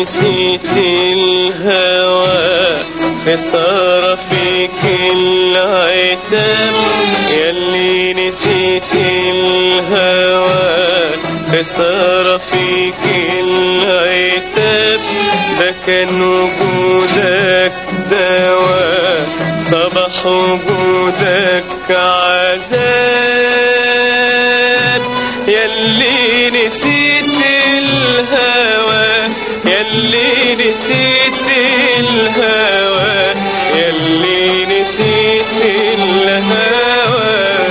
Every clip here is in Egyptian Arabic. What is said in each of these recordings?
نسيت الهوى خسارة فيك العتاب يلي نسيت الهوى خسارة فيك العتاب ده كان وجودك دواء صبح وجودك عذاب يلي نسيت الهوى يلي نسيت الهوى يلي نسيت الهوى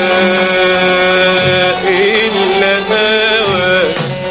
الهوى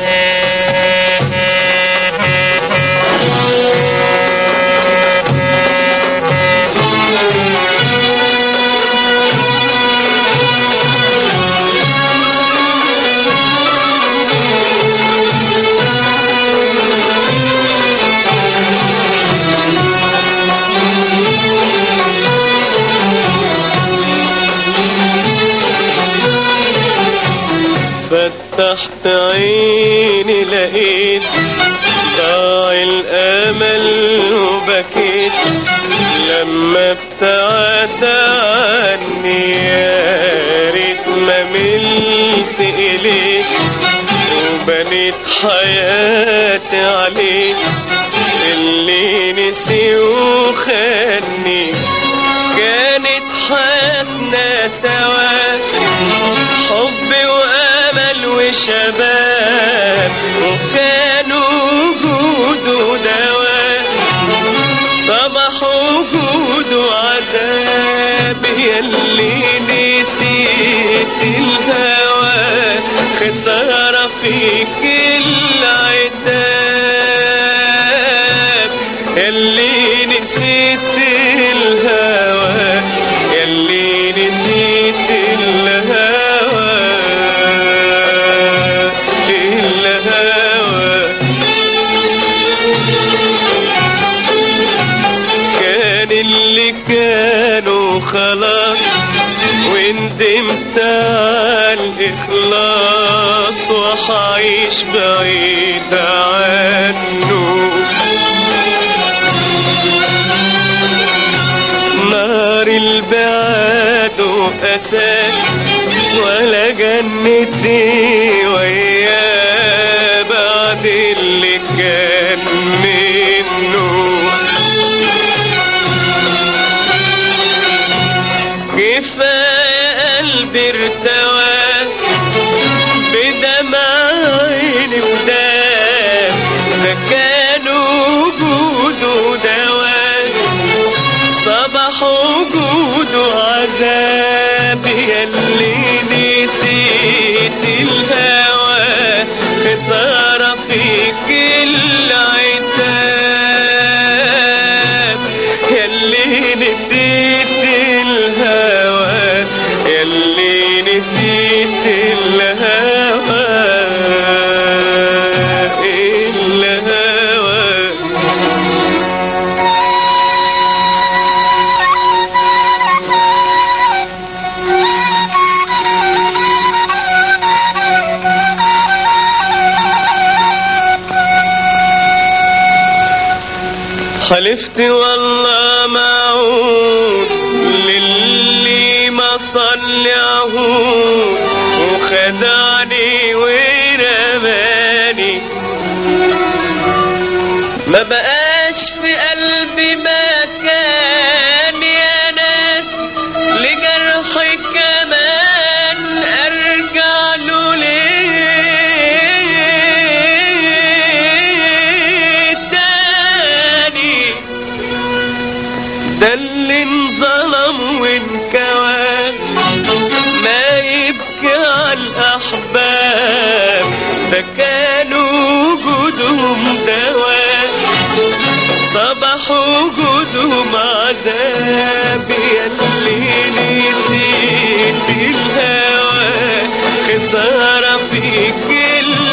فتحت عيني لقيت ضاع الامل وبكيت لما ابتعد عني يا ريت ما ملت اليك وبنيت حياتي عليك اللي نسي وخاني كانت حياتنا سوا حب وامل وشباب وكانوا وجوده دواء صبح وجوده عذاب يلي نسيت الهوى خسارة فيك العتاب يلي نسيت الهوى يلي نسيت الهوى الهوى كان اللي كانوا خلاص وندمت على الإخلاص وحعيش بعيد عنه نار البعاد وأساك ولا جنتي وياه بعد اللي كان منه كفاية قلبي ارتوى بدمع عيني وداب ده كان وجوده دواء صبح وجوده عذاب يلي نسيت الهوى خسارة فيك العتاب يلي نسيت الهوى يلي نسيت الهوى الهوى حلفت والله ما اعود للي ما صلي عهود وخدعني ورماني ما بقاش في قلبي مكان يا ناس لجرحي كمان ارجع له ليه تاني ده اللي انظلم وانكوى ما يبكي على الأحباب ده كانوا وجودهم دواء صبح وجودهم عذاب يلي نسيت الهوى خسارة فيك